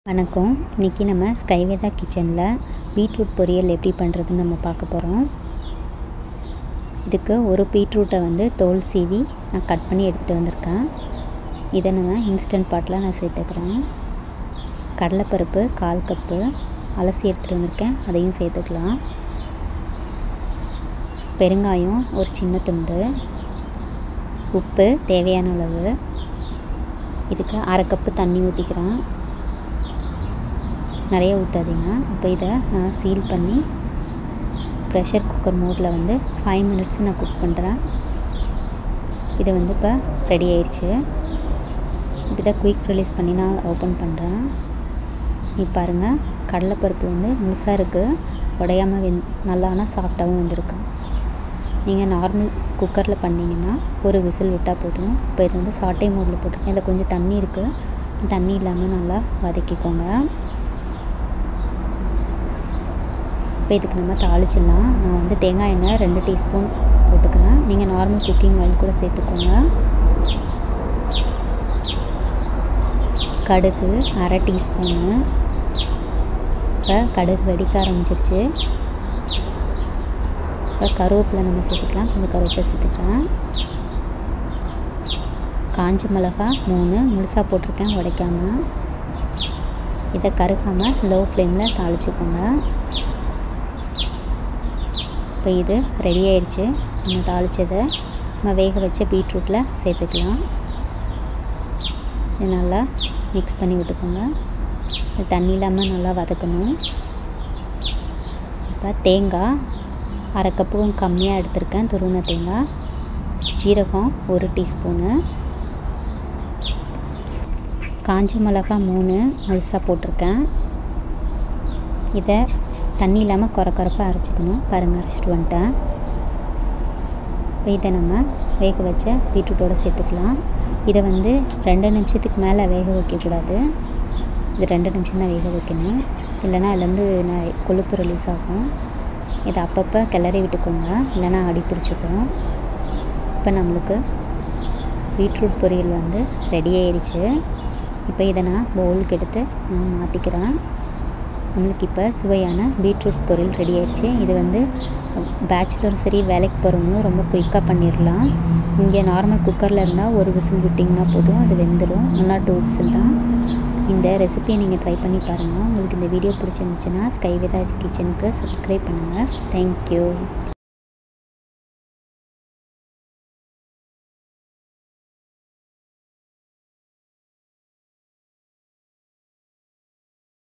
வணக்கம் இன்றைக்கி நம்ம ஸ்கைவேதா கிச்சனில் பீட்ரூட் பொரியல் எப்படி பண்ணுறதுன்னு நம்ம பார்க்க போகிறோம் இதுக்கு ஒரு பீட்ரூட்டை வந்து தோல் சீவி நான் கட் பண்ணி எடுத்துகிட்டு வந்திருக்கேன் இதை நம்ம இன்ஸ்டன்ட் பாட்டில் நான் சேர்த்துக்கிறேன் கடலைப்பருப்பு கால் கப்பு அலசி எடுத்துகிட்டு வந்திருக்கேன் அதையும் சேர்த்துக்கலாம் பெருங்காயம் ஒரு சின்ன துண்டு உப்பு தேவையான அளவு இதுக்கு அரை கப்பு தண்ணி ஊற்றிக்கிறேன் நிறைய ஊற்றாதீங்க இப்போ இதை நான் சீல் பண்ணி ப்ரெஷர் குக்கர் மோடில் வந்து ஃபைவ் மினிட்ஸ் நான் குக் பண்ணுறேன் இது வந்து இப்போ ரெடி ஆயிடுச்சு இப்போ இதை குயிக் ரிலீஸ் பண்ணி நான் ஓப்பன் பண்ணுறேன் இப்போ பாருங்கள் கடலைப்பருப்பு வந்து முழுசாக இருக்குது உடையாமல் வெந் நல்லானா சாஃப்டாகவும் வந்திருக்கு நீங்கள் நார்மல் குக்கரில் பண்ணிங்கன்னா ஒரு விசில் விட்டால் போதும் இப்போ இது வந்து சாட்டை மோடில் போட்டிருக்கேன் இதில் கொஞ்சம் தண்ணி இருக்குது தண்ணி இல்லாமல் நல்லா வதக்கிக்கோங்க இப்போ இதுக்கு நம்ம தாளிச்சிடலாம் நான் வந்து தேங்காய் எண்ணெய் ரெண்டு டீஸ்பூன் போட்டுக்கிறேன் நீங்கள் நார்மல் குக்கிங் ஆயில் கூட சேர்த்துக்கோங்க கடுகு அரை டீஸ்பூனு இப்போ கடுகு வெடிக்க ஆரம்பிச்சிருச்சு இப்போ கருவேப்பிலை நம்ம சேர்த்துக்கலாம் கொஞ்சம் கருவேப்பிலை சேர்த்துக்கிறேன் காஞ்ச மிளகா மூணு முழுசாக போட்டிருக்கேன் உடைக்காமல் இதை கருகாமல் லோ ஃப்ளேமில் தாளிச்சுக்கோங்க இப்போ இது ரெடி ஆயிடுச்சு நம்ம தாளித்ததை நம்ம வேக வச்ச பீட்ரூட்டில் சேர்த்துக்கலாம் இது நல்லா மிக்ஸ் பண்ணி விட்டுக்கோங்க இது தண்ணி இல்லாமல் நல்லா வதக்கணும் இப்போ தேங்காய் அரை கப்புக்கும் கம்மியாக எடுத்திருக்கேன் துருவின தேங்காய் ஜீரகம் ஒரு டீஸ்பூனு காஞ்ச மிளகா மூணு முழுசாக போட்டிருக்கேன் இதை தண்ணி இல்லாமல் குறை குறைப்பாக அரைச்சிக்கணும் பாருங்கள் அரைச்சிட்டு வந்துட்டேன் இப்போ இதை நம்ம வேக வச்ச பீட்ரூட்டோடு சேர்த்துக்கலாம் இதை வந்து ரெண்டு நிமிஷத்துக்கு மேலே வேக வைக்கக்கூடாது இது ரெண்டு நிமிஷம் தான் வேக வைக்கணும் இல்லைனா அதுலேருந்து நான் கொழுப்பு ரிலீஸ் ஆகும் இதை அப்பப்போ கிளறி விட்டுக்கோங்க இல்லைனா அடி பிடிச்சிக்கும் இப்போ நம்மளுக்கு பீட்ரூட் பொரியல் வந்து ரெடி ஆயிடுச்சு இப்போ இதை நான் பவுலுக்கு எடுத்து நான் மாற்றிக்கிறேன் நம்மளுக்கு இப்போ சுவையான பீட்ரூட் பொரியல் ரெடி ஆயிடுச்சு இது வந்து பேச்சுலர் சரி வேலைக்கு போகிறவங்களும் ரொம்ப குயிக்காக பண்ணிடலாம் இங்கே நார்மல் குக்கரில் இருந்தால் ஒரு விசில் விட்டிங்கன்னா போதும் அது வெந்துடும் ஒன்றா டூ விசில் தான் இந்த ரெசிபியை நீங்கள் ட்ரை பண்ணி பாருங்கள் உங்களுக்கு இந்த வீடியோ பிடிச்சிருந்துச்சுன்னா ஸ்கைவேதா கிச்சனுக்கு சப்ஸ்கிரைப் பண்ணுங்கள் தேங்க்யூ